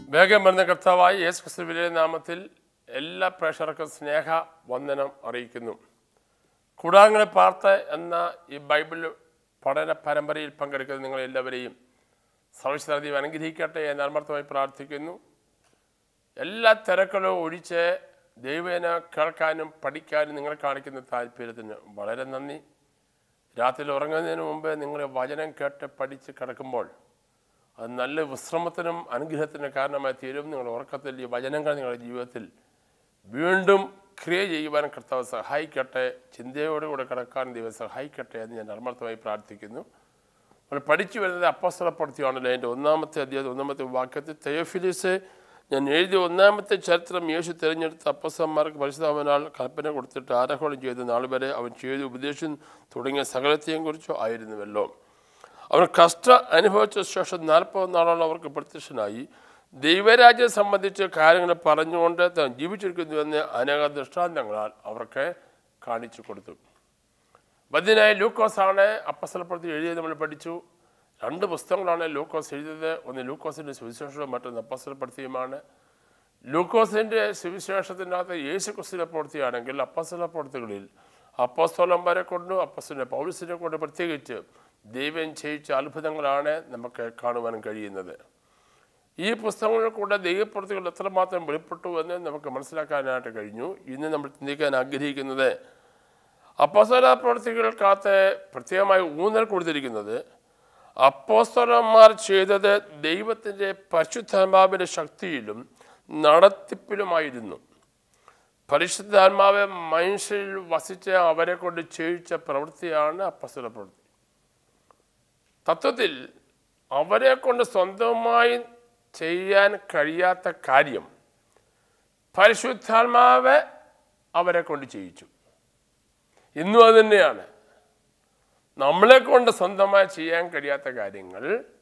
വേഗം വരുന്ന കർത്താവായ യേശു ക്രിസ്തുവിലെ നാമത്തിൽ എല്ലാ പ്രേക്ഷകർക്കും സ്നേഹ വന്ദനം അറിയിക്കുന്നു കൂടാങ്ങളെ പാർത്ത് എന്ന ഈ ബൈബിൾ പഠന പരമ്പരയിൽ പങ്കെടുക്കുന്ന നിങ്ങൾ എല്ലാവരെയും സർവശക്തി അനുഗ്രഹിക്കട്ടെ എന്ന് ആത്മാർത്ഥമായി പ്രാർത്ഥിക്കുന്നു എല്ലാ തിരക്കുകളും ഒഴിച്ച് ദൈവേന കേൾക്കാനും പഠിക്കാനും നിങ്ങൾ കാണിക്കുന്ന താല്പര്യത്തിന് വളരെ നന്ദി രാത്രി ഉറങ്ങുന്നതിന് മുമ്പ് നിങ്ങൾ വചനം കേട്ട് പഠിച്ച് കിടക്കുമ്പോൾ അത് നല്ല വിശ്രമത്തിനും അനുഗ്രഹത്തിനും കാരണമായി തീരും നിങ്ങൾ ഉറക്കത്തിൽ ഈ വചനങ്ങൾ നിങ്ങളുടെ ജീവിതത്തിൽ വീണ്ടും ക്രിയ ചെയ്യുവാൻ കർത്താവ് സഹായിക്കട്ടെ ചിന്തയോടുകൂടെ കിടക്കാൻ ദൈവം സഹായിക്കട്ടെ എന്ന് ഞാൻ അർമ്മർത്ഥമായി പ്രാർത്ഥിക്കുന്നു നമ്മൾ പഠിച്ചു വരുന്നത് അപ്പസ്തലപ്പെടുത്തിയാണല്ലോ എൻ്റെ ഒന്നാമത്തെ അധ്യായം ഒന്നാമത്തെ വാക്യത്തിൽ തെയോഫിലിസ് ഞാൻ എഴുതിയ ഒന്നാമത്തെ ചരിത്രം യേശു തിരഞ്ഞെടുത്ത അപ്പസ്തന്മാർക്ക് പരിശുദ്ധാവനാൽ കൽപ്പന കൊടുത്തിട്ട് ആരോഹണം ചെയ്ത നാൾ വരെ അവൻ ചെയ്ത് ഉപദേശം തുടങ്ങിയ സകലത്തെയും കുറിച്ചോ ആയിരുന്നുവല്ലോ അവർ കഷ്ട അനുഭവിച്ച ശേഷം നാൽപ്പത് നാളോളം അവർക്ക് പ്രത്യക്ഷനായി ദൈവരാജ്യം സംബന്ധിച്ച് കാര്യങ്ങൾ പറഞ്ഞുകൊണ്ട് താൻ ജീവിച്ചിരിക്കുന്നുവെന്ന് അനേക ദൃഷ്ടാന്തങ്ങളാൽ അവർക്ക് കാണിച്ചു കൊടുത്തു ബദ്യനായ ലൂക്കോസാണ് അപ്പസ്തലപ്പെടുത്തി എഴുതിയത് നമ്മൾ പഠിച്ചു രണ്ട് പുസ്തകങ്ങളാണ് ലൂക്കോസ് എഴുതിയത് ഒന്ന് ലൂക്കോസിൻ്റെ സുവിശേഷവും മറ്റൊന്ന് അപ്പസ്തലപ്പെടുത്തിയുമാണ് ലൂക്കോസിൻ്റെ സുവിശേഷത്തിനകത്ത് യേശു ക്രിസ്തുവിനെ പ്രവൃത്തിയാണെങ്കിൽ അപ്പസ്തലപ്പെടുത്തുകളിൽ അപ്പസ്തോലന്മാരെ കൊണ്ടും അപ്പസ്തല പൗരസിനെ കൊണ്ട് പ്രത്യേകിച്ച് ദൈവം ചെയ്യിച്ച അത്ഭുതങ്ങളാണ് നമുക്ക് കാണുവാൻ കഴിയുന്നത് ഈ പുസ്തകങ്ങളിൽ കൂടെ ദൈവപ്രവൃത്തികൾ എത്രമാത്രം വെളിപ്പെട്ടു എന്ന് നമുക്ക് മനസ്സിലാക്കാനായിട്ട് കഴിഞ്ഞു ഇന്ന് നമ്മൾ ചിന്തിക്കാൻ ആഗ്രഹിക്കുന്നത് അപ്പോസ്തല പ്രവൃത്തികൾക്കകത്ത് പ്രത്യേകമായി ഊന്നൽ കൊടുത്തിരിക്കുന്നത് അപ്പോസ്തലന്മാർ ചെയ്തത് ദൈവത്തിൻ്റെ പരിശുദ്ധാത്മാവിൻ്റെ ശക്തിയിലും നടത്തിപ്പിലുമായിരുന്നു പരിശുദ്ധാത്മാവ് മനുഷ്യരിൽ വസിച്ച് അവരെ കൊണ്ട് ചെയ്യിച്ച പ്രവൃത്തിയാണ് അപ്പസ്തല പ്രവൃത്തി തത്വത്തിൽ അവരെ കൊണ്ട് സ്വന്തമായി ചെയ്യാൻ കഴിയാത്ത കാര്യം പരിശുദ്ധാത്മാവ് അവരെ കൊണ്ട് ചെയ്യിച്ചു ഇന്നും അത് തന്നെയാണ് നമ്മളെ കൊണ്ട് സ്വന്തമായി ചെയ്യാൻ കഴിയാത്ത കാര്യങ്ങൾ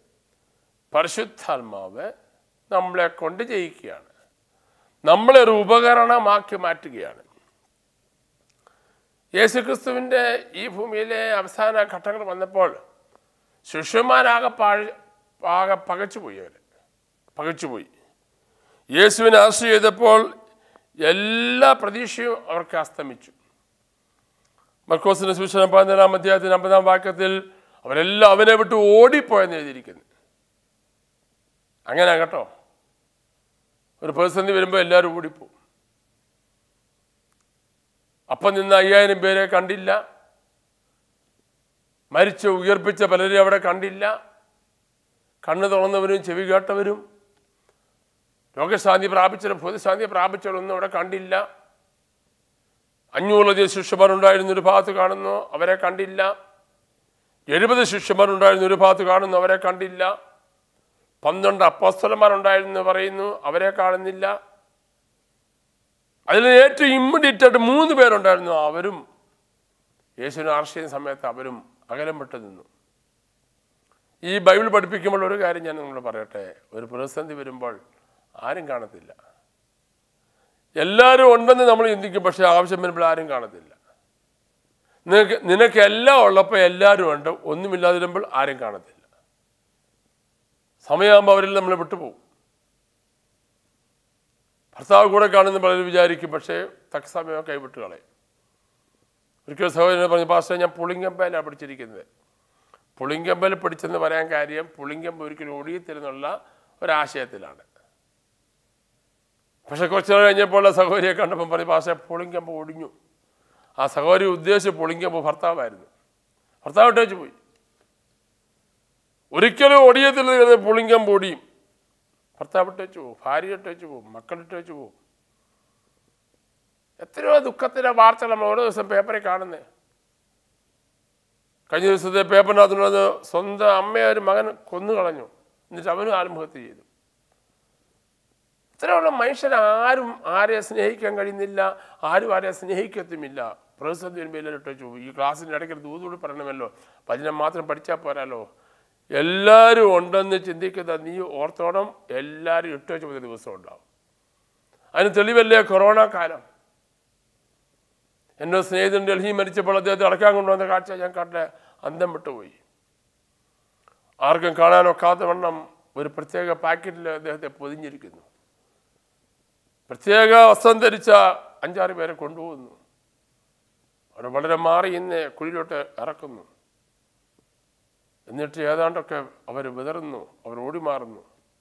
പരിശുദ്ധാത്മാവ് നമ്മളെ കൊണ്ട് ചെയ്യിക്കുകയാണ് നമ്മളെ ഒരു ഉപകരണമാക്കി മാറ്റുകയാണ് യേശുക്രിസ്തുവിൻ്റെ ഈ ഭൂമിയിലെ അവസാന ഘട്ടങ്ങൾ വന്നപ്പോൾ ശിഷ്യന്മാരാകെ പാഴ് ആകെ പകച്ചുപോയി അവർ പകച്ചുപോയി യേശുവിനെ അറസ്റ്റ് ചെയ്തപ്പോൾ എല്ലാ പ്രതീക്ഷയും അവർക്ക് അസ്തമിച്ചു മർക്കോസിന്റെ സുവിശേഷം പതിനേഴാം അധ്യായത്തിന് അമ്പതാം വാക്യത്തിൽ അവരെല്ലാം അവനെ വിട്ട് ഓടിപ്പോയെന്ന് എഴുതിയിരിക്കുന്നു അങ്ങനെ കേട്ടോ ഒരു പ്രതിസന്ധി വരുമ്പോൾ എല്ലാവരും ഓടിപ്പോവും അപ്പം നിന്ന് അയ്യായിരം പേരെ കണ്ടില്ല മരിച്ച് ഉയർപ്പിച്ച പലരെയും അവിടെ കണ്ടില്ല കണ്ണ് തുറന്നവരും ചെവി കേട്ടവരും രോഗശാന്തി പ്രാപിച്ചവരും ഭൂതശാന്തി പ്രാപിച്ചവരൊന്നും അവിടെ കണ്ടില്ല അഞ്ഞൂറധികം ശിഷ്യന്മാരുണ്ടായിരുന്ന ഒരു ഭാഗത്ത് കാണുന്നു അവരെ കണ്ടില്ല എഴുപത് ശിഷ്യന്മാരുണ്ടായിരുന്ന ഒരു ഭാഗത്ത് കാണുന്നു അവരെ കണ്ടില്ല പന്ത്രണ്ട് അപ്പസ്തലന്മാരുണ്ടായിരുന്നു പറയുന്നു അവരെ കാണുന്നില്ല അതിൽ ഏറ്റവും ഇമ്മീഡിയറ്റ് ആയിട്ട് മൂന്ന് പേരുണ്ടായിരുന്നു അവരും യേശുവിനെ അറസ്റ്റ് ചെയ്യുന്ന സമയത്ത് അവരും അകലം വിട്ടു നിന്നു ഈ ബൈബിൾ പഠിപ്പിക്കുമ്പോൾ ഒരു കാര്യം ഞാൻ നിങ്ങൾ പറയട്ടെ ഒരു പ്രതിസന്ധി വരുമ്പോൾ ആരും കാണത്തില്ല എല്ലാവരും ഉണ്ടെന്ന് നമ്മൾ ചിന്തിക്കും പക്ഷേ ആവശ്യം വരുമ്പോൾ ആരും കാണത്തില്ല നിനക്ക് നിനക്ക് എല്ലാം ഉള്ളപ്പോൾ എല്ലാവരും ഉണ്ട് ഒന്നുമില്ലാതെ വരുമ്പോൾ ആരും കാണത്തില്ല സമയമാകുമ്പോൾ അവരിൽ നമ്മൾ വിട്ടുപോകും ഭർത്താവ് കൂടെ കാണുന്ന പലരും വിചാരിക്കും പക്ഷേ തക്ക സമയം കൈവിട്ട് കളയും ഒരിക്കൽ സഹോദരനെ പറഞ്ഞു പാസ്റ്റർ ഞാൻ പുളിങ്കമ്പയിലാണ് പഠിച്ചിരിക്കുന്നത് പുളിങ്കമ്പൽ പഠിച്ചെന്ന് പറയാൻ കാര്യം പുളിങ്കമ്പ് ഒരിക്കലും ഒഴിയത്തിരുന്നുള്ള ഒരാശയത്തിലാണ് പക്ഷെ കുറച്ച് നാൾ കഴിഞ്ഞപ്പോൾ ആ സഹോദരിയെ കണ്ടപ്പോൾ പറഞ്ഞു പാസ്റ്റർ പുളിങ്കമ്പ് ഒടിഞ്ഞു ആ സഹോദരി ഉദ്ദേശിച്ച് പുളിങ്കമ്പ് ഭർത്താവായിരുന്നു ഭർത്താവ് ഇട്ടേച്ച് പോയി ഒരിക്കലും ഒടിയത്തില്ല പുളിങ്കമ്പ് ഒടിയും ഭർത്താവ് ഇട്ടേച്ച് പോകും ഭാര്യ ഇട്ടേച്ച് പോകും മക്കളിട്ട് വെച്ച് പോകും എത്രയോ ദുഃഖത്തിൻ്റെ വാർത്തകൾ നമ്മൾ ഓരോ ദിവസം പേപ്പറിൽ കാണുന്നത് കഴിഞ്ഞ ദിവസത്തെ പേപ്പറിനകത്തുള്ളത് സ്വന്തം അമ്മയെ ഒരു മകൻ കൊന്നു കളഞ്ഞു എന്നിട്ട് അവനും ആത്മഹത്യ ചെയ്തു ഇത്രയുള്ള മനുഷ്യർ ആരും ആരെ സ്നേഹിക്കാൻ കഴിയുന്നില്ല ആരും ആരെ സ്നേഹിക്കത്തുമില്ല പ്രതിസന്ധി വരുമ്പോൾ എല്ലാവരും ഇട്ടു പോകും ഈ ക്ലാസ്സിൻ്റെ ഇടയ്ക്ക് ദൂതോട് പറയണമല്ലോ ഭജനം മാത്രം പഠിച്ചാൽ പോരാലോ എല്ലാവരും ഉണ്ടെന്ന് ചിന്തിക്കുന്ന നീ ഓർത്തോണം എല്ലാവരും ഇട്ടു വെച്ച ഒരു ദിവസം ഉണ്ടാവും അതിന് തെളിവല്ലേ കൊറോണ കാലം എൻ്റെ സ്നേഹിതൻ ഡൽഹി മരിച്ചപ്പോൾ അദ്ദേഹത്തെ അടക്കാൻ കൊണ്ടുവന്ന കാഴ്ച ഞാൻ കണ്ട അന്തം വിട്ടുപോയി ആർക്കും കാണാനൊക്കാത്ത വണ്ണം ഒരു പ്രത്യേക പാക്കറ്റിൽ അദ്ദേഹത്തെ പൊതിഞ്ഞിരിക്കുന്നു പ്രത്യേക വസ്ത്രം ധരിച്ച അഞ്ചാറ് പേരെ കൊണ്ടുപോകുന്നു അവർ വളരെ മാറി ഇന്ന് കുഴിയിലോട്ട് ഇറക്കുന്നു എന്നിട്ട് ഏതാണ്ടൊക്കെ അവർ വിതറുന്നു അവർ ഓടിമാറുന്നു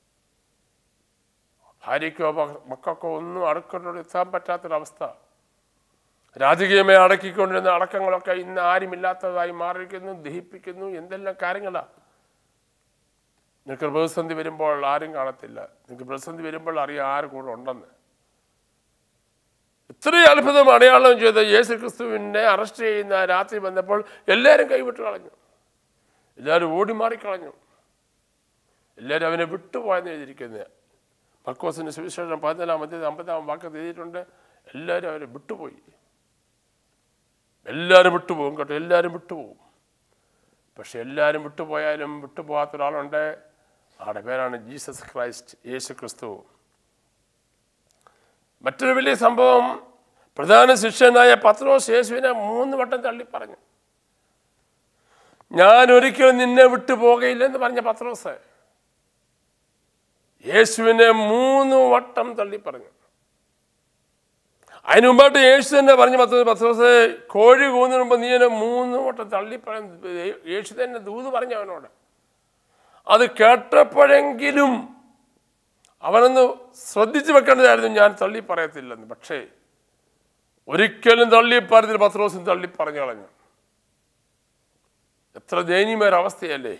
ഭാര്യയ്ക്കോ മക- മക്കൾക്കോ ഒന്നും അടുക്കളോട് എത്താൻ പറ്റാത്തൊരവസ്ഥ രാജകീയമായി അടക്കിക്കൊണ്ടിരുന്ന അടക്കങ്ങളൊക്കെ ഇന്ന് ആരുമില്ലാത്തതായി മാറിയിരിക്കുന്നു ദഹിപ്പിക്കുന്നു എന്തെല്ലാം കാര്യങ്ങളാ നിങ്ങൾക്ക് പ്രതിസന്ധി വരുമ്പോൾ ആരും കാണത്തില്ല നിങ്ങൾക്ക് പ്രതിസന്ധി വരുമ്പോൾ അറിയാം ആര് കൂടെ ഉണ്ടെന്ന് ഇത്രയും അത്ഭുതം അടയാളം ചെയ്ത യേശു ക്രിസ്തുവിനെ അറസ്റ്റ് ചെയ്യുന്ന രാത്രി വന്നപ്പോൾ എല്ലാവരും കൈവിട്ട് കളഞ്ഞു എല്ലാവരും ഓടിമാറിക്കളഞ്ഞു എല്ലാവരും അവനെ വിട്ടുപോയെന്ന് എഴുതിയിരിക്കുന്നത് മക്കോസിന്റെ സുവിശേഷം പതിനാലാം അധ്യായം അമ്പതാം വാക്കത്ത് എഴുതിയിട്ടുണ്ട് എല്ലാവരും അവരെ വിട്ടുപോയി എല്ലാവരും വിട്ടുപോകും കേട്ടോ എല്ലാവരും വിട്ടുപോകും പക്ഷെ എല്ലാവരും വിട്ടുപോയാലും വിട്ടുപോകാത്ത ഒരാളുണ്ട് ആടെ പേരാണ് ജീസസ് ക്രൈസ്റ്റ് യേശു ക്രിസ്തു മറ്റൊരു വലിയ സംഭവം പ്രധാന ശിഷ്യനായ പത്രോസ് യേശുവിനെ മൂന്ന് വട്ടം തള്ളി പറഞ്ഞു ഞാൻ ഒരിക്കലും നിന്നെ വിട്ടു പോകയില്ലെന്ന് പറഞ്ഞ പത്രോസ് യേശുവിനെ മൂന്ന് വട്ടം തള്ളി പറഞ്ഞു അതിന് മുമ്പായിട്ട് യേശു തന്നെ പറഞ്ഞു പത്ത് പത്രോസ് കോഴി കൂന്നതിന് മുമ്പ് നീ എന്നെ മൂന്ന് വട്ടം തള്ളി പറഞ്ഞു യേശു തന്നെ ദൂത് പറഞ്ഞു അവനോട് അത് കേട്ടപ്പോഴെങ്കിലും അവനൊന്ന് ശ്രദ്ധിച്ചു വെക്കേണ്ടതായിരുന്നു ഞാൻ തള്ളി പറയത്തില്ലെന്ന് പക്ഷേ ഒരിക്കലും തള്ളി പറഞ്ഞില്ല പത്രോസും തള്ളി പറഞ്ഞു കളഞ്ഞു എത്ര ദയനീയമായ ഒരു അവസ്ഥയല്ലേ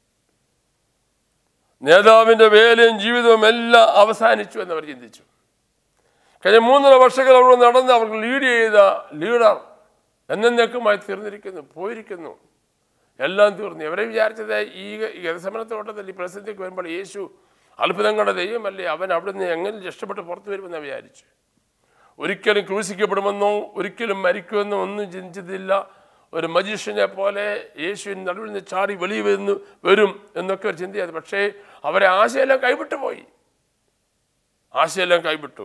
നേതാവിൻ്റെ വേലയും ജീവിതവും എല്ലാം അവസാനിച്ചു എന്നവർ ചിന്തിച്ചു കഴിഞ്ഞ മൂന്നര വർഷങ്ങൾ അവിടെ നടന്ന് അവർക്ക് ലീഡ് ചെയ്ത ലീഡർ എന്നേക്കുമായി തീർന്നിരിക്കുന്നു പോയിരിക്കുന്നു എല്ലാം തീർന്നു എവരെ വിചാരിച്ചത് ഈ ഗതസമനത്തോട്ടത്തിൽ ഈ പ്രസിദ്ധിക്ക് വരുമ്പോൾ യേശു അത്ഭുതങ്ങളുടെ ദൈവമല്ലേ അവൻ അവിടുന്ന് എങ്ങനെ രക്ഷപ്പെട്ട് പുറത്തു വരുമെന്ന് വിചാരിച്ചു ഒരിക്കലും ക്രൂശിക്കപ്പെടുമെന്നോ ഒരിക്കലും മരിക്കുമെന്നോ ഒന്നും ചിന്തിച്ചതില്ല ഒരു മജീഷ്യനെ പോലെ യേശുവിൻ നടുവിൽ നിന്ന് ചാടി വെളിയിൽ വരുന്നു വരും എന്നൊക്കെ ഒരു ചിന്തയായിരുന്നു പക്ഷേ അവരെ ആശയെല്ലാം കൈവിട്ടു പോയി ആശയെല്ലാം കൈവിട്ടു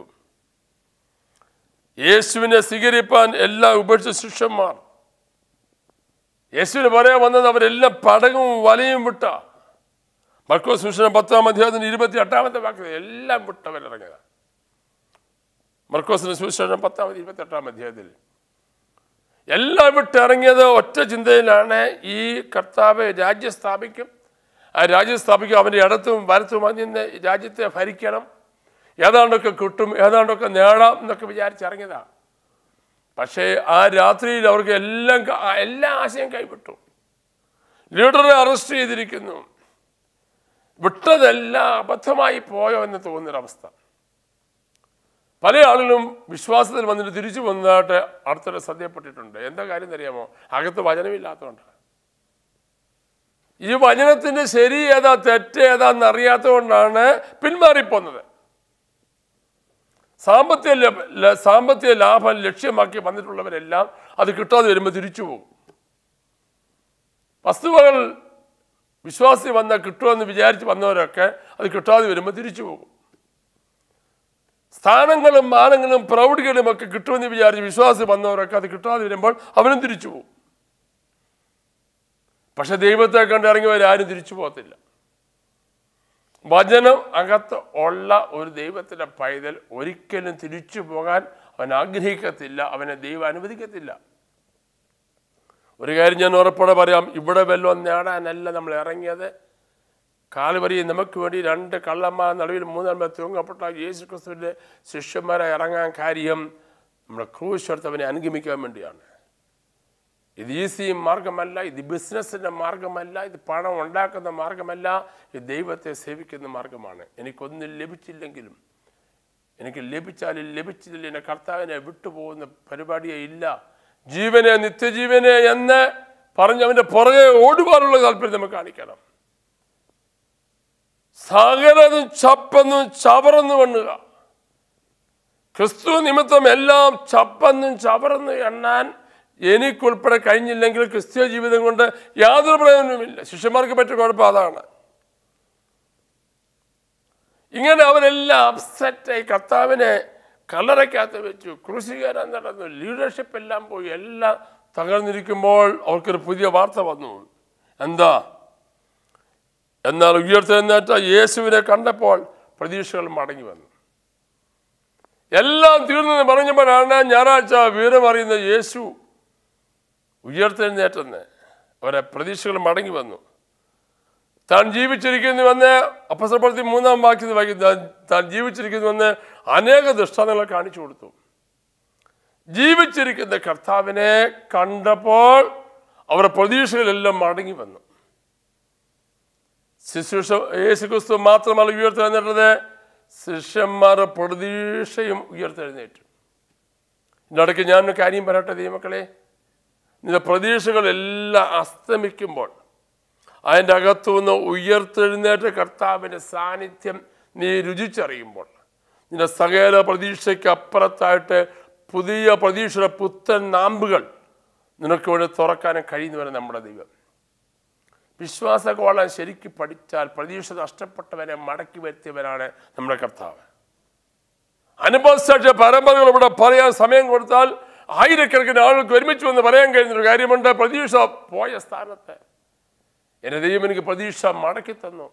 യേശുവിനെ സ്വീകരിപ്പാൻ എല്ലാം ഉപേക്ഷിച്ച ശിഷ്യന്മാർ യേശുവിന് പറയാൻ വന്നത് അവരെല്ലാം പടകും വലയും വിട്ട മർക്കോസ് സുഷന പത്താം അധ്യായത്തിന് ഇരുപത്തി എട്ടാമത്തെ വാക്ക് എല്ലാം വിട്ടവരിറങ്ങിയത് മർക്കോസിന് സുവിശേഷം പത്താമത് ഇരുപത്തി എട്ടാം അധ്യായത്തിൽ എല്ലാം വിട്ടിറങ്ങിയത് ഒറ്റ ചിന്തയിലാണ് ഈ കർത്താവ് രാജ്യം സ്ഥാപിക്കും ആ രാജ്യം സ്ഥാപിക്കും അവൻ്റെ ഇടത്തും വലത്തും നിന്ന് രാജ്യത്തെ ഭരിക്കണം ഏതാണ്ടൊക്കെ കിട്ടും ഏതാണ്ടൊക്കെ നേടാം എന്നൊക്കെ വിചാരിച്ചിറങ്ങിയതാണ് പക്ഷേ ആ രാത്രിയിൽ അവർക്ക് എല്ലാം ക- ആ എല്ലാ ആശയം കൈവിട്ടു ലീഡറെ അറസ്റ്റ് ചെയ്തിരിക്കുന്നു വിട്ടതെല്ലാം അബദ്ധമായി പോയോ എന്ന് തോന്നുന്നൊരവസ്ഥ പല ആളുകളും വിശ്വാസത്തിൽ വന്നിട്ട് തിരിച്ചു വന്നതായിട്ട് അടുത്തിടെ ശ്രദ്ധയപ്പെട്ടിട്ടുണ്ട് എന്താ കാര്യം അറിയാമോ അകത്ത് വചനമില്ലാത്തതുകൊണ്ട് ഈ വചനത്തിന്റെ ശരി ഏതാ തെറ്റ് ഏതാന്ന് അറിയാത്തതുകൊണ്ടാണ് പിന്മാറിപ്പോന്നത് സാമ്പത്തിക ലഭ- ല- സാമ്പത്തിക ലാഭം ലക്ഷ്യമാക്കി വന്നിട്ടുള്ളവരെല്ലാം അത് കിട്ടാതെ വരുമ്പോൾ തിരിച്ചു പോകും വസ്തുവകൾ വിശ്വാസി വന്ന കിട്ടുമെന്ന് വിചാരിച്ച് വന്നവരൊക്കെ അത് കിട്ടാതെ വരുമ്പോൾ തിരിച്ചു പോകും സ്ഥാനങ്ങളും മാനങ്ങളും പ്രൗഢികളും ഒക്കെ കിട്ടുമെന്ന് വിചാരിച്ച് വിശ്വാസി വന്നവരൊക്കെ അത് കിട്ടാതെ വരുമ്പോൾ അവനും തിരിച്ചു പോകും പക്ഷെ ദൈവത്തെ കണ്ട് ഇറങ്ങിയവരാരും തിരിച്ചു പോകത്തില്ല വചനം അകത്ത് ഉള്ള ഒരു ദൈവത്തിൻ്റെ പൈതൽ ഒരിക്കലും തിരിച്ചു പോകാൻ അവൻ ആഗ്രഹിക്കത്തില്ല അവനെ ദൈവം അനുവദിക്കത്തില്ല ഒരു കാര്യം ഞാൻ ഉറപ്പോടെ പറയാം ഇവിടെ വല്ലതും നേടാനല്ല നമ്മൾ ഇറങ്ങിയത് കാലുവരി നമുക്ക് വേണ്ടി രണ്ട് കള്ളന്മാർ നടുവിൽ മൂന്നാമത് തൂങ്ങപ്പെട്ട യേശു ക്രിസ്തുവിൻ്റെ ശിഷ്യന്മാരെ ഇറങ്ങാൻ കാര്യം നമ്മുടെ ക്രൂശ് എടുത്ത് അവനെ അനുഗമിക്കാൻ വേണ്ടിയാണ് ഇത് ഈസി മാർഗമല്ല ഇത് ബിസിനസ്സിൻ്റെ മാർഗമല്ല ഇത് പണം ഉണ്ടാക്കുന്ന മാർഗമല്ല ഇത് ദൈവത്തെ സേവിക്കുന്ന മാർഗമാണ് എനിക്കൊന്നും ലഭിച്ചില്ലെങ്കിലും എനിക്ക് ലഭിച്ചാലും ലഭിച്ചില്ല എൻ്റെ കർത്താവിനെ വിട്ടുപോകുന്ന പരിപാടിയേ ഇല്ല ജീവനെ നിത്യജീവനെ എന്ന് പറഞ്ഞ് അവൻ്റെ പുറകെ ഓടുവാനുള്ള താല്പര്യം നമുക്ക് കാണിക്കണം സകലതും ചപ്പെന്നും ചവറെന്നും എണ്ണുക ക്രിസ്തു നിമിത്തം എല്ലാം ചപ്പെന്നും ചവറെന്നും എണ്ണാൻ എനിക്കുൾപ്പെടെ കഴിഞ്ഞില്ലെങ്കിൽ ക്രിസ്തീയ ജീവിതം കൊണ്ട് യാതൊരു പ്രയോജനവുമില്ല ശിഷ്യന്മാർക്ക് പറ്റിയ കുഴപ്പം അതാണ് ഇങ്ങനെ അവരെല്ലാം അപ്സെറ്റായി കർത്താവിനെ കല്ലറയ്ക്കകത്ത് വെച്ചു ക്രൂശീകരണം നടന്നു ലീഡർഷിപ്പ് എല്ലാം പോയി എല്ലാം തകർന്നിരിക്കുമ്പോൾ അവർക്കൊരു പുതിയ വാർത്ത വന്നു എന്താ എന്നാൽ ഉയർത്തെഴുന്നേറ്റ യേശുവിനെ കണ്ടപ്പോൾ പ്രതീക്ഷകൾ മടങ്ങി വന്നു എല്ലാം തീർന്നെന്ന് പറഞ്ഞപ്പോഴാണ് ഞായറാഴ്ച വിവരം അറിയുന്ന യേശു ഉയർത്തെഴുന്നേറ്റെന്ന് അവരെ പ്രതീക്ഷകൾ മടങ്ങി വന്നു താൻ ജീവിച്ചിരിക്കുന്നുവെന്ന് അപ്പസപ്രത്തി മൂന്നാം വാക്യത്തിൽ വായിക്കുന്നു താൻ- താൻ ജീവിച്ചിരിക്കുന്നുവെന്ന് അനേക ദൃഷ്ടാന്തങ്ങൾ കാണിച്ചു കൊടുത്തു ജീവിച്ചിരിക്കുന്ന കർത്താവിനെ കണ്ടപ്പോൾ അവരുടെ പ്രതീക്ഷകളെല്ലാം മടങ്ങി വന്നു ശുശ്രൂഷ യേശു ക്രിസ്തു മാത്രമല്ല ഉയർത്തെഴുന്നേറ്റത് ശിഷ്യന്മാരുടെ പ്രതീക്ഷയും ഉയർത്തെഴുന്നേറ്റു ഇതിൻ്റെ ഇടയ്ക്ക് ഞാനൊരു കാര്യം പറയട്ടെ ദൈവമക്കളെ നിന്റെ പ്രതീക്ഷകളെല്ലാം അസ്തമിക്കുമ്പോൾ അതിൻ്റെ അകത്തുനിന്ന് ഉയർത്തെഴുന്നേറ്റ കർത്താവിൻ്റെ സാന്നിധ്യം നീ രുചിച്ചറിയുമ്പോൾ നിന്റെ സകല പ്രതീക്ഷയ്ക്ക് അപ്പുറത്തായിട്ട് പുതിയ പ്രതീക്ഷയുടെ പുത്തൻ നാമ്പുകൾ നിനക്ക് വേണ്ടി തുറക്കാനും കഴിയുന്നവരെ നമ്മുടെ ദൈവം വിശ്വാസകോളം ശരിക്കും പഠിച്ചാൽ പ്രതീക്ഷ നഷ്ടപ്പെട്ടവനെ മടക്കി വരുത്തിയവനാണ് നമ്മുടെ കർത്താവ് അനുഭവസാക്ഷ്യ പരമ്പരകൾ ഇവിടെ പറയാൻ സമയം കൊടുത്താൽ ആയിരക്കണക്കിന് ആളുകൾക്ക് ഒരുമിച്ച് വന്ന് പറയാൻ കഴിയുന്ന ഒരു കാര്യമുണ്ട് പ്രതീക്ഷ പോയ സ്ഥാനത്ത് എൻ്റെ ദൈവം എനിക്ക് പ്രതീക്ഷ മടക്കി തന്നു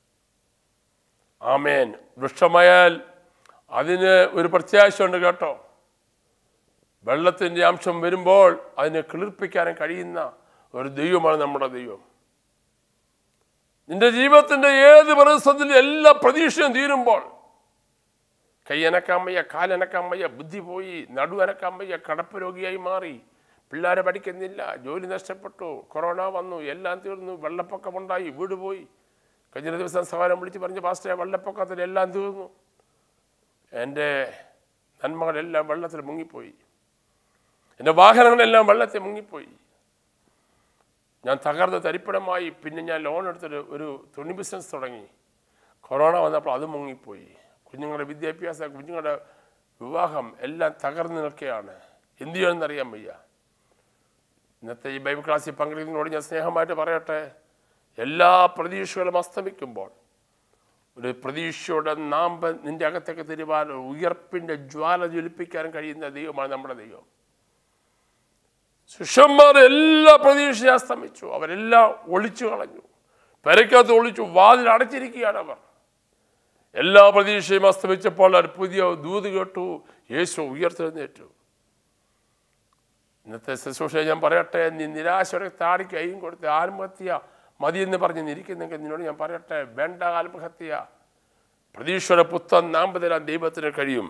ആമേൻ വൃക്ഷമായാൽ അതിന് ഒരു പ്രത്യാശയുണ്ട് കേട്ടോ വെള്ളത്തിൻ്റെ അംശം വരുമ്പോൾ അതിനെ കിളിർപ്പിക്കാനും കഴിയുന്ന ഒരു ദൈവമാണ് നമ്മുടെ ദൈവം നിന്റെ ജീവിതത്തിന്റെ ഏത് പ്രതിസന്ധിയിലും എല്ലാ പ്രതീക്ഷയും തീരുമ്പോൾ കൈയനക്കാൻ വയ്യ കാലനക്കാൻ വയ്യ ബുദ്ധി പോയി നടുവനക്കാൻ വയ്യ കടപ്പ് രോഗിയായി മാറി പിള്ളേരെ പഠിക്കുന്നില്ല ജോലി നഷ്ടപ്പെട്ടു കൊറോണ വന്നു എല്ലാം തീർന്നു വെള്ളപ്പൊക്കമുണ്ടായി വീട് പോയി കഴിഞ്ഞ ദിവസം സഹായം വിളിച്ച് പറഞ്ഞ് പാസ്റ്റേ വെള്ളപ്പൊക്കത്തിൽ എല്ലാം തീർന്നു എൻ്റെ നന്മകളെല്ലാം വെള്ളത്തിൽ മുങ്ങിപ്പോയി എൻ്റെ വാഹനങ്ങളെല്ലാം വെള്ളത്തിൽ മുങ്ങിപ്പോയി ഞാൻ തകർന്ന തരിപ്പണമായി പിന്നെ ഞാൻ ലോൺ എടുത്തൊരു ഒരു തുണി ബിസിനസ് തുടങ്ങി കൊറോണ വന്നപ്പോൾ അത് മുങ്ങിപ്പോയി കുഞ്ഞുങ്ങളുടെ വിദ്യാഭ്യാസം കുഞ്ഞുങ്ങളുടെ വിവാഹം എല്ലാം തകർന്നു നിൽക്കുകയാണ് എന്ത് ചെയ്യണമെന്ന് അറിയാൻ വയ്യ ഇന്നത്തെ ഈ ബൈബിൾ ക്ലാസ്സിൽ പങ്കെടുക്കുന്നതിനോട് ഞാൻ സ്നേഹമായിട്ട് പറയട്ടെ എല്ലാ പ്രതീക്ഷകളും അസ്തമിക്കുമ്പോൾ ഒരു പ്രതീക്ഷയുടെ നാമ്പ് നിന്റെ അകത്തേക്ക് തരുവാൻ ഉയർപ്പിൻ്റെ ജ്വാല ജ്വലിപ്പിക്കാൻ കഴിയുന്ന ദൈവമാണ് നമ്മുടെ ദൈവം ശിഷ്യന്മാർ എല്ലാ പ്രതീക്ഷയും അസ്തമിച്ചു അവരെല്ലാം ഒളിച്ചു കളഞ്ഞു പെരക്കകത്ത് ഒളിച്ചു വാതിൽ അടച്ചിരിക്കുകയാണ് അവർ എല്ലാ പ്രതീക്ഷയും അസ്തമിച്ചപ്പോൾ ഒരു പുതിയ ദൂത് കേട്ടു യേശു ഉയർത്തെഴുന്നേറ്റു ഇന്നത്തെ ശുശ്രൂഷ ഞാൻ പറയട്ടെ നീ നിരാശയുടെ താടി കൈയും കൊടുത്ത് ആത്മഹത്യ മതി എന്ന് പറഞ്ഞ് നിരിക്കുന്നെങ്കിൽ നിന്നോട് ഞാൻ പറയട്ടെ വേണ്ട ആത്മഹത്യ പ്രതീക്ഷയുടെ പുത്തൻ നാമ്പ് തരാൻ ദൈവത്തിന് കഴിയും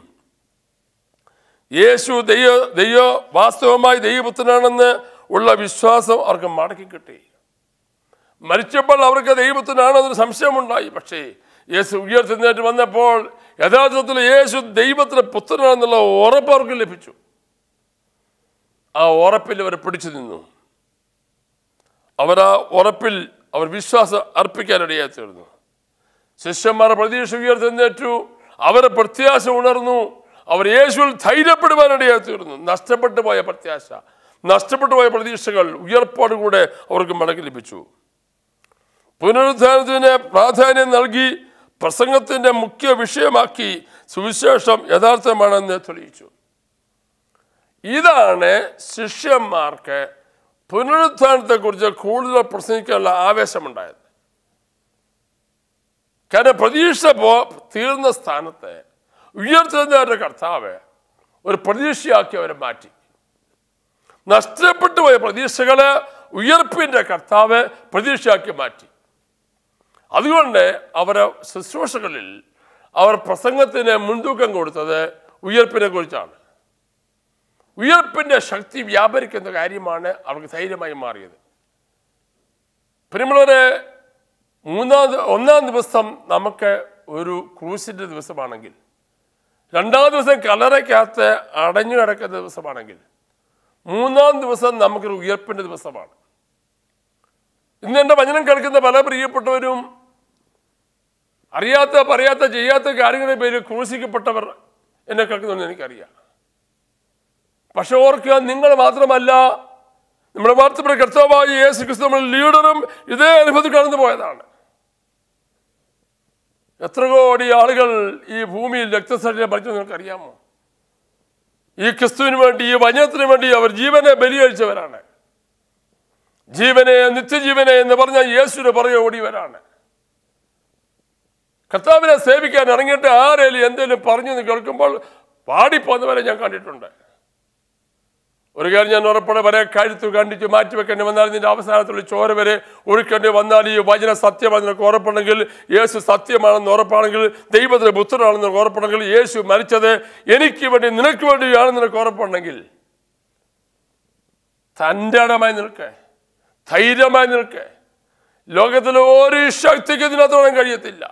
യേശു ദൈവ ദൈവ വാസ്തവമായി ദൈവപുത്രനാണെന്ന് ഉള്ള വിശ്വാസം അവർക്ക് മടക്കി കിട്ടി മരിച്ചപ്പോൾ അവർക്ക് ദൈവത്തിനാണെന്നൊരു സംശയമുണ്ടായി പക്ഷേ യേശു ഉയർത്തുന്നേറ്റ് വന്നപ്പോൾ യഥാർത്ഥത്തിൽ യേശു ദൈവത്തിന്റെ പുത്രനാണെന്നുള്ള ഉറപ്പ് അവർക്ക് ലഭിച്ചു ആ ഉറപ്പിൽ അവർ പിടിച്ചു നിന്നു അവർ ആ ഉറപ്പിൽ അവർ വിശ്വാസം അർപ്പിക്കാനിടയായി തീർന്നു ശിഷ്യന്മാർ പ്രതീക്ഷ ഉയർത്തുന്നേറ്റു അവരെ പ്രത്യാശ ഉണർന്നു അവർ യേശുവിൽ ധൈര്യപ്പെടുവാനിടയായി തീർന്നു നഷ്ടപ്പെട്ടു പോയ പ്രത്യാശ നഷ്ടപ്പെട്ടു പോയ പ്രതീക്ഷകൾ ഉയർപ്പോടുകൂടെ അവർക്ക് മടക്കി ലഭിച്ചു പുനരുദ്ധാനത്തിന് പ്രാധാന്യം നൽകി പ്രസംഗത്തിന്റെ മുഖ്യ വിഷയമാക്കി സുവിശേഷം യഥാർത്ഥമാണെന്ന് തെളിയിച്ചു ഇതാണ് ശിഷ്യന്മാർക്ക് പുനരുത്ഥാനത്തെക്കുറിച്ച് കൂടുതൽ പ്രസംഗിക്കാനുള്ള ആവേശമുണ്ടായത് കാരണം പ്രതീക്ഷ പോ തീർന്ന സ്ഥാനത്ത് ഉയർത്തുന്നവരുടെ കർത്താവ് ഒരു പ്രതീക്ഷയാക്കി അവരെ മാറ്റി നഷ്ടപ്പെട്ടു പോയ പ്രതീക്ഷകള് ഉയർപ്പിന്റെ കർത്താവ് പ്രതീക്ഷയാക്കി മാറ്റി അതുകൊണ്ട് അവരെ ശുശ്രൂഷകളിൽ അവർ പ്രസംഗത്തിന് മുൻതൂക്കം കൊടുത്തത് ഉയർപ്പിനെ കുറിച്ചാണ് ഉയർപ്പിന്റെ ശക്തി വ്യാപരിക്കുന്ന കാര്യമാണ് അവർക്ക് ധൈര്യമായി മാറിയത് പ്രിയമുള്ളവരെ മൂന്നാം ദി- ഒന്നാം ദിവസം നമുക്ക് ഒരു ക്രൂസിന്റെ ദിവസമാണെങ്കിൽ രണ്ടാം ദിവസം കലറയ്ക്കകത്ത് അടഞ്ഞു കിടക്കുന്ന ദിവസമാണെങ്കിൽ മൂന്നാം ദിവസം നമുക്കൊരു ഉയർപ്പിന്റെ ദിവസമാണ് ഇന്ന് എൻ്റെ വചനം കേൾക്കുന്ന പല പ്രിയപ്പെട്ടവരും അറിയാത്ത പറയാത്ത ചെയ്യാത്ത കാര്യങ്ങളുടെ പേരിൽ ക്രൂശിക്കപ്പെട്ടവർ എന്നെ കേൾക്കുന്നുണ്ട് എനിക്കറിയാം പക്ഷെ ഓർക്കുക നിങ്ങൾ മാത്രമല്ല നമ്മുടെ വാർത്തപ്പെട്ട കർത്താവായ യേശു ക്രിസ്തു നമ്മുടെ ലീഡറും ഇതേ അനുഭവത്തിൽ കടന്നു പോയതാണ് എത്ര കോടി ആളുകൾ ഈ ഭൂമിയിൽ രക്തസാക്ഷിയെ ഭരിച്ചു നിങ്ങൾക്കറിയാമോ ഈ ക്രിസ്തുവിന് വേണ്ടി ഈ വചനത്തിന് വേണ്ടി അവർ ജീവനെ ബലിയഴിച്ചവരാണ് ജീവനെ നിത്യജീവനെ എന്ന് പറഞ്ഞ യേശുവിന് പുറകെ ഓടിയവരാണ് കർത്താവിനെ സേവിക്കാൻ ഇറങ്ങിയിട്ട് ആരേലും എന്തെങ്കിലും പറഞ്ഞു എന്ന് കേൾക്കുമ്പോൾ പാടിപ്പോന്നവരെ ഞാൻ കണ്ടിട്ടുണ്ട് ഒരു കാര്യം ഞാൻ ഉറപ്പോടെ വരെ കഴുത്തു കണ്ടിച്ച് മാറ്റി വെക്കേണ്ടി വന്നാൽ ഇതിന്റെ അവസാനത്തുള്ള ചോര വരെ ഒഴുക്കേണ്ടി വന്നാൽ ഈ വചന സത്യമാണെന്ന് നിനക്ക് ഉറപ്പുണ്ടെങ്കിൽ യേശു സത്യമാണെന്ന് ഉറപ്പാണെങ്കിൽ ദൈവത്തിന്റെ പുത്രനാണെന്ന് നിനക്ക് ഉറപ്പുണ്ടെങ്കിൽ യേശു മരിച്ചത് എനിക്ക് വേണ്ടി നിനക്ക് വേണ്ടിയാണെന്ന് നിനക്ക് ഉറപ്പുണ്ടെങ്കിൽ തൻ്റെ ഇടമായി നിൽക്ക് ധൈര്യമായി നിൽക്ക് ലോകത്തിലെ ഒരു ശക്തിക്ക് ഇതിനകത്തോളം കഴിയത്തില്ല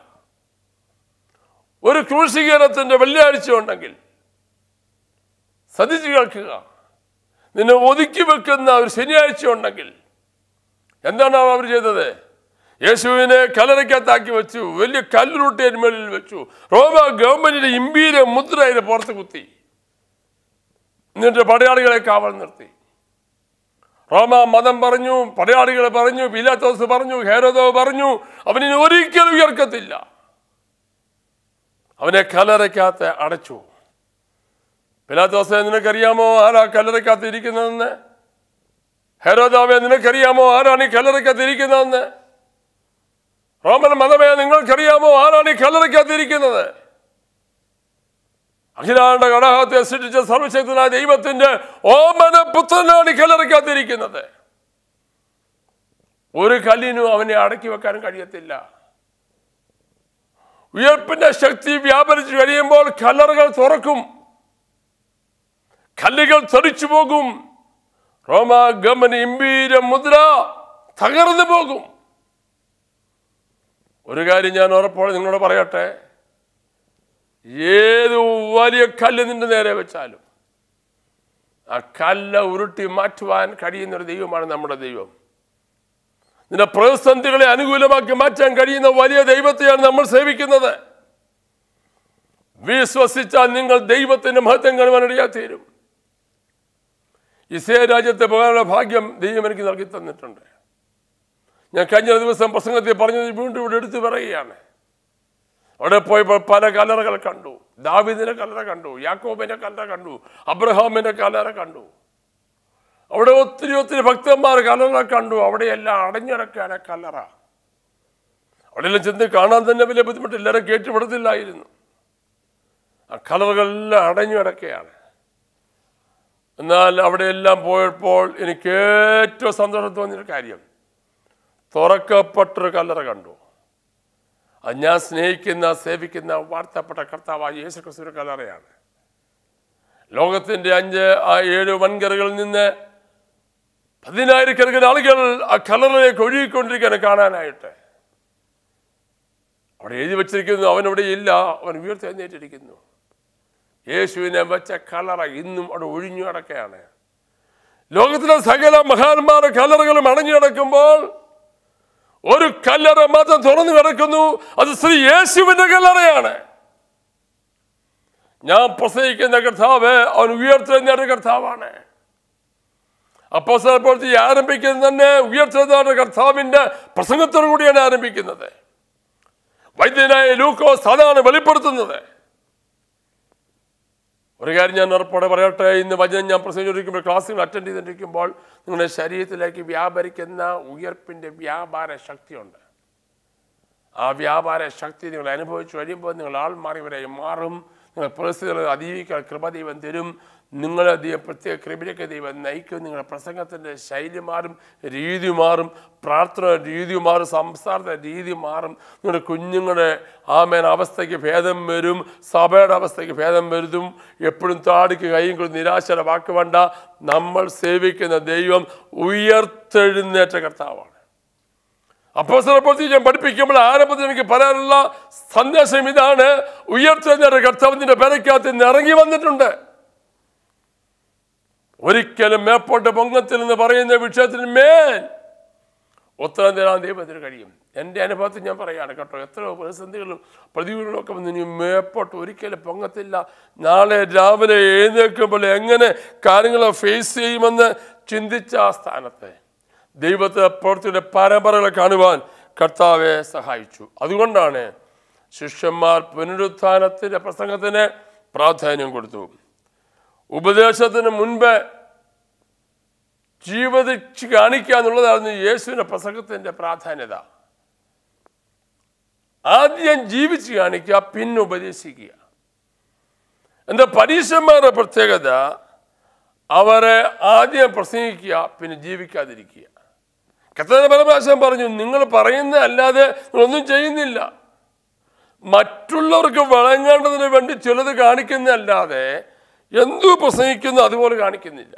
ഒരു ക്രൂശീകരണത്തിന്റെ വെള്ളിയാഴ്ച ഉണ്ടെങ്കിൽ ശ്രദ്ധിച്ചു കേൾക്കുക നിന്നെ ഒതുക്കി വെക്കുന്ന ഒരു ശനിയാഴ്ച ഉണ്ടെങ്കിൽ എന്താണ് അവർ ചെയ്തത് യേശുവിനെ കലറയ്ക്കകത്താക്കി വെച്ചു വലിയ കല്ലുരുട്ടി മേളിൽ വെച്ചു റോമ ഗവൺമെന്റിന്റെ ഇമ്പീരിയ മുദ്ര അതിന് പുറത്ത് കുത്തി എന്നിട്ട് പടയാളികളെ കാവൽ നിർത്തി റോമ മതം പറഞ്ഞു പടയാളികളെ പറഞ്ഞു പിലാത്തോസ് പറഞ്ഞു ഹേരോദോ പറഞ്ഞു അവനിനെ ഒരിക്കലും ഉയർക്കത്തില്ല അവനെ കലറയ്ക്കകത്ത് അടച്ചു പിലാത്തോസെ നിനക്കറിയാമോ ആരാ കല്ലറയ്ക്കകത്ത് ഇരിക്കുന്നതെന്ന് ഹെരോദാവെ നിനക്കറിയാമോ ആരാണ് ഈ കല്ലറയ്ക്കകത്ത് ഇരിക്കുന്നതെന്ന് റോമൻ മതമേ നിങ്ങൾക്കറിയാമോ ആരാണ് ഈ കല്ലറയ്ക്കകത്ത് ഇരിക്കുന്നത് അഖിലാണ്ട ഘടകത്തെ സൃഷ്ടിച്ച സർവശക്തനായ ദൈവത്തിന്റെ ഓമന പുത്രനാണ് ഈ കല്ലറയ്ക്കകത്ത് ഇരിക്കുന്നത് ഒരു കല്ലിനും അവനെ അടക്കി വെക്കാൻ കഴിയത്തില്ല ഉയർപ്പിന്റെ ശക്തി വ്യാപരിച്ചു കഴിയുമ്പോൾ കല്ലറകൾ തുറക്കും കല്ലുകൾ തെറിച്ചു പോകും റോമ ഗമന ഇമ്പീര മുദ്ര തകർന്നു പോകും ഒരു കാര്യം ഞാൻ ഉറപ്പോടെ നിങ്ങളോട് പറയട്ടെ ഏത് വലിയ കല്ല് നിന്റെ നേരെ വെച്ചാലും ആ കല്ല് ഉരുട്ടി മാറ്റുവാൻ കഴിയുന്ന ഒരു ദൈവമാണ് നമ്മുടെ ദൈവം നിന്റെ പ്രതിസന്ധികളെ അനുകൂലമാക്കി മാറ്റാൻ കഴിയുന്ന വലിയ ദൈവത്തെയാണ് നമ്മൾ സേവിക്കുന്നത് വിശ്വസിച്ചാൽ നിങ്ങൾ ദൈവത്തിന്റെ മഹത്വം കാണുവാനിടയാ തീരും ഇസ്രേ രാജ്യത്തെ പോകാനുള്ള ഭാഗ്യം ദൈവം എനിക്ക് നൽകി തന്നിട്ടുണ്ട് ഞാൻ കഴിഞ്ഞ ദിവസം പ്രസംഗത്തിൽ പറഞ്ഞത് വീണ്ടും ഇവിടെ എടുത്തു പറയുകയാണ് അവിടെ പോയപ്പോൾ പല കലറകൾ കണ്ടു ദാവിദിന്റെ കലറ കണ്ടു യാക്കോബിന്റെ കലറ കണ്ടു അബ്രഹാമിന്റെ കലറ കണ്ടു അവിടെ ഒത്തിരി ഒത്തിരി ഭക്തന്മാർ കലറ കണ്ടു അവിടെയെല്ലാം അടഞ്ഞിടക്കാണ് കലറ അവിടെയെല്ലാം ചെന്ന് കാണാൻ തന്നെ വലിയ ബുദ്ധിമുട്ട് എല്ലാവരും കേട്ടുപെടത്തില്ലായിരുന്നു ആ കലറുകളെല്ലാം അടഞ്ഞു കിടക്കുകയാണ് എന്നാൽ അവിടെയെല്ലാം പോയപ്പോൾ എനിക്ക് ഏറ്റവും സന്തോഷം തോന്നിയൊരു കാര്യം തുറക്കപ്പെട്ടൊരു കല്ലറ കണ്ടു അത് ഞാൻ സ്നേഹിക്കുന്ന സേവിക്കുന്ന വാർത്തപ്പെട്ട കർത്താവായ യേശു ക്രിസ്തുവിന്റെ കല്ലറയാണ് ലോകത്തിന്റെ അഞ്ച് ആ ഏഴ് വൻകരകളിൽ നിന്ന് പതിനായിരക്കണക്കിന് ആളുകൾ ആ കലറിലേക്ക് ഒഴുകിക്കൊണ്ടിരിക്കുകയാണ് കാണാനായിട്ട് അവിടെ എഴുതി വച്ചിരിക്കുന്നു അവനവിടെ ഇല്ല അവൻ ഉയർത്തെഴുന്നേറ്റിരിക്കുന്നു യേശുവിനെ വെച്ച കലറ ഇന്നും അവിടെ ഒഴിഞ്ഞു കിടക്കുകയാണ് ലോകത്തിലെ സകല മഹാന്മാരുടെ കലറുകളും അണഞ്ഞു കിടക്കുമ്പോൾ ഒരു കല്ലറ മാത്രം തുറന്നു കിടക്കുന്നു അത് ശ്രീ യേശുവിന്റെ കല്ലറയാണ് ഞാൻ പ്രസംഗിക്കുന്ന കർത്താവ് അവൻ ഉയർത്തെഴുന്നേറ്റ കർത്താവാണ് അപ്പോസ്തലപ്രവൃത്തി ആരംഭിക്കുന്നത് തന്നെ ഉയർത്തെഴുന്നേറ്റ കർത്താവിന്റെ പ്രസംഗത്തോടു കൂടിയാണ് ആരംഭിക്കുന്നത് വൈദ്യനായ ലൂക്കോസ് അതാണ് വെളിപ്പെടുത്തുന്നത് ഒരു കാര്യം ഞാൻ ഉറപ്പോടെ പറയട്ടെ ഇന്ന് വചനം ഞാൻ പ്രസംഗിച്ചിരിക്കുമ്പോൾ ക്ലാസ്സുകൾ അറ്റൻഡ് ചെയ്തിരിക്കുമ്പോൾ നിങ്ങളുടെ ശരീരത്തിലേക്ക് വ്യാപരിക്കുന്ന ഉയർപ്പിൻ്റെ വ്യാപാര ശക്തിയുണ്ട് ആ വ്യാപാര ശക്തി നിങ്ങൾ അനുഭവിച്ചു കഴിയുമ്പോൾ നിങ്ങൾ ആൾ മാറിയവരായി മാറും നിങ്ങൾ പരിസ്ഥിതികൾ അതിജീവിക്കാൻ കൃപ ദൈവം തരും നിങ്ങളെ ദൈവം പ്രത്യേക കൃപയിലേക്ക് ദൈവം നയിക്കും നിങ്ങളുടെ പ്രസംഗത്തിൻ്റെ ശൈലി മാറും രീതി മാറും പ്രാർത്ഥന രീതി മാറും സംസാരത്തെ രീതി മാറും നിങ്ങളുടെ കുഞ്ഞുങ്ങളുടെ ആമേൻ അവസ്ഥയ്ക്ക് ഭേദം വരും സഭയുടെ അവസ്ഥയ്ക്ക് ഭേദം വരുത്തും എപ്പോഴും താടിക്ക് കൈയും കൊടുത്ത് നിരാശയുടെ വാക്ക് വേണ്ട നമ്മൾ സേവിക്കുന്ന ദൈവം ഉയർത്തെഴുന്നേറ്റ കർത്താവാണ് അപ്പോസ്തലപ്രവൃത്തി ഞാൻ പഠിപ്പിക്കുമ്പോൾ ആരംഭത്തിൽ എനിക്ക് പറയാനുള്ള സന്ദേശം ഇതാണ് ഉയർത്തെഴുന്നേറ്റ കർത്താവിന്റെ പെരക്കകത്ത് നിന്ന് ഇറങ്ങി വന്നിട്ടുണ്ട് ഒരിക്കലും മേപ്പോട്ട് പൊങ്ങത്തിൽ എന്ന് പറയുന്ന വിഷയത്തിന് മേൽ ഉത്തരം തരാൻ ദൈവത്തിന് കഴിയും എൻ്റെ അനുഭവത്തിൽ ഞാൻ പറയുകയാണ് കേട്ടോ എത്ര പ്രതിസന്ധികളും പ്രതികൂലങ്ങളും ഒക്കെ വന്ന് ഇനി മേപ്പോട്ട് ഒരിക്കലും പൊങ്ങത്തില്ല നാളെ രാവിലെ എഴുന്നേൽക്കുമ്പോൾ എങ്ങനെ കാര്യങ്ങളെ ഫേസ് ചെയ്യുമെന്ന് ചിന്തിച്ച ആ സ്ഥാനത്തെ ദൈവത്തെ പ്രവൃത്തിയുടെ പരമ്പരകളെ കാണുവാൻ കർത്താവെ സഹായിച്ചു അതുകൊണ്ടാണ് ശിഷ്യന്മാർ പുനരുത്ഥാനത്തിൻ്റെ പ്രസംഗത്തിന് പ്രാധാന്യം കൊടുത്തു ഉപദേശത്തിന് മുൻപ് ജീവിതച്ച് കാണിക്കുക എന്നുള്ളതായിരുന്നു യേശുവിൻ്റെ പ്രസംഗത്തിൻ്റെ പ്രാധാന്യത ആദ്യം ജീവിച്ച് കാണിക്കുക പിന്നെ ഉപദേശിക്കുക എന്താ പരീക്ഷന്മാരുടെ പ്രത്യേകത അവരെ ആദ്യം പ്രസംഗിക്കുക പിന്നെ ജീവിക്കാതിരിക്കുക കത്തന പരമാശം പറഞ്ഞു നിങ്ങൾ പറയുന്ന അല്ലാതെ നിങ്ങളൊന്നും ചെയ്യുന്നില്ല മറ്റുള്ളവർക്ക് വഴങ്ങേണ്ടതിന് വേണ്ടി ചിലത് കാണിക്കുന്നതല്ലാതെ എന്തു പ്രസംഗിക്കുന്നു അതുപോലെ കാണിക്കുന്നില്ല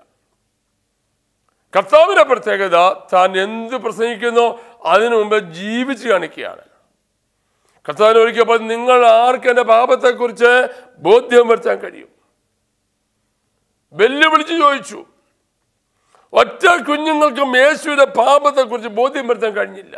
കർത്താവിന്റെ പ്രത്യേകത താൻ എന്ത് പ്രസംഗിക്കുന്നോ അതിനു മുമ്പ് ജീവിച്ച് കാണിക്കുകയാണ് കർത്താവിന് ഒരിക്കപ്പോൾ നിങ്ങൾ ആർക്ക് എൻ്റെ പാപത്തെക്കുറിച്ച് ബോധ്യം വരുത്താൻ കഴിയും വെല്ലുവിളിച്ച് ചോദിച്ചു ഒറ്റ കുഞ്ഞുങ്ങൾക്കും യേശുവിന്റെ പാപത്തെക്കുറിച്ച് ബോധ്യം വരുത്താൻ കഴിഞ്ഞില്ല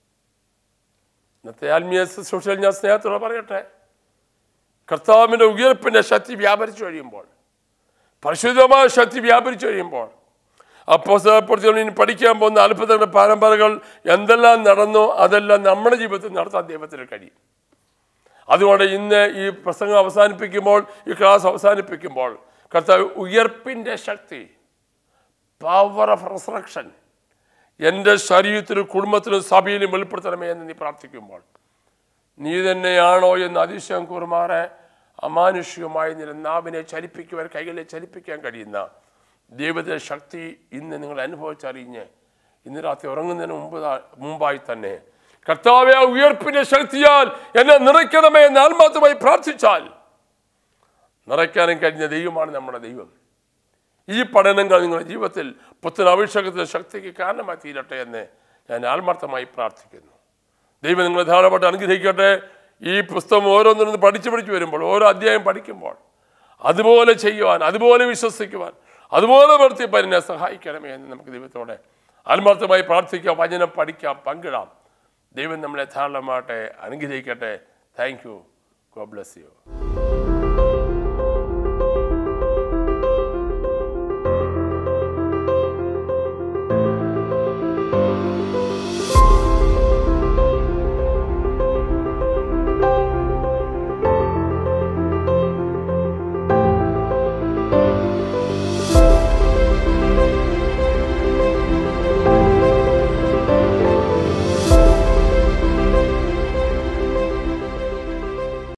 ഇന്നത്തെ ആത്മീയ ശുശ്രൂഷയിൽ ഞാൻ സ്നേഹത്തോടെ പറയട്ടെ കർത്താവിൻ്റെ ഉയർപ്പിൻ്റെ ശക്തി വ്യാപരിച്ചു കഴിയുമ്പോൾ പരിശുദ്ധമായ ശക്തി വ്യാപരിച്ചു കഴിയുമ്പോൾ അപ്പോസപ്പെടുത്തി ഇനി പഠിക്കാൻ പോകുന്ന അത്ഭുതങ്ങളുടെ പരമ്പരകൾ എന്തെല്ലാം നടന്നോ അതെല്ലാം നമ്മുടെ ജീവിതത്തിൽ നടത്താൻ ദൈവത്തിന് കഴിയും അതുകൊണ്ട് ഇന്ന് ഈ പ്രസംഗം അവസാനിപ്പിക്കുമ്പോൾ ഈ ക്ലാസ് അവസാനിപ്പിക്കുമ്പോൾ കർത്താവ് ഉയർപ്പിൻ്റെ ശക്തി പവർ ഓഫ് റിസറക്ഷൻ എൻ്റെ ശരീരത്തിലും കുടുംബത്തിലും സഭയിലും വെളിപ്പെടുത്തണമേ എന്ന് നീ പ്രാർത്ഥിക്കുമ്പോൾ നീ തന്നെയാണോ എന്ന് അതിശയം കൂറുമാറെ അമാനുഷികമായി നിന്റെ നാവിനെ ചലിപ്പിക്കുവാൻ കൈകളെ ചലിപ്പിക്കാൻ കഴിയുന്ന ദൈവത്തിൻ്റെ ശക്തി ഇന്ന് നിങ്ങൾ അനുഭവിച്ചറിഞ്ഞ് ഇന്ന് രാത്രി ഉറങ്ങുന്നതിന് മുമ്പ് മുമ്പായി തന്നെ കർത്താവെ ആ ഉയർപ്പിന്റെ ശക്തിയാൽ എന്നെ നിറയ്ക്കണമേ എന്ന് ആത്മാർത്ഥമായി പ്രാർത്ഥിച്ചാൽ നിറയ്ക്കാനും കഴിഞ്ഞ ദൈവമാണ് നമ്മുടെ ദൈവം ഈ പഠനങ്ങൾ നിങ്ങളുടെ ജീവിതത്തിൽ പുത്തൻ അഭിഷേകത്തിൻ്റെ ശക്തിക്ക് കാരണമായി തീരട്ടെ എന്ന് ഞാൻ ആത്മാർത്ഥമായി പ്രാർത്ഥിക്കുന്നു ദൈവം നിങ്ങളെ ധാരാളമായിട്ട് അനുഗ്രഹിക്കട്ടെ ഈ പുസ്തകം ഓരോന്നിനും പഠിച്ചു പഠിച്ചു വരുമ്പോൾ ഓരോ അധ്യായം പഠിക്കുമ്പോൾ അതുപോലെ ചെയ്യുവാൻ അതുപോലെ വിശ്വസിക്കുവാൻ അതുപോലെ പ്രവർത്തിപ്പാൻ എന്നെ സഹായിക്കണമേ എന്ന് നമുക്ക് ദൈവത്തോടെ ആത്മാർത്ഥമായി പ്രാർത്ഥിക്കാം വചനം പഠിക്കാം പങ്കിടാം ദൈവം നമ്മളെ ധാരാളമായിട്ട് അനുഗ്രഹിക്കട്ടെ thank you God bless U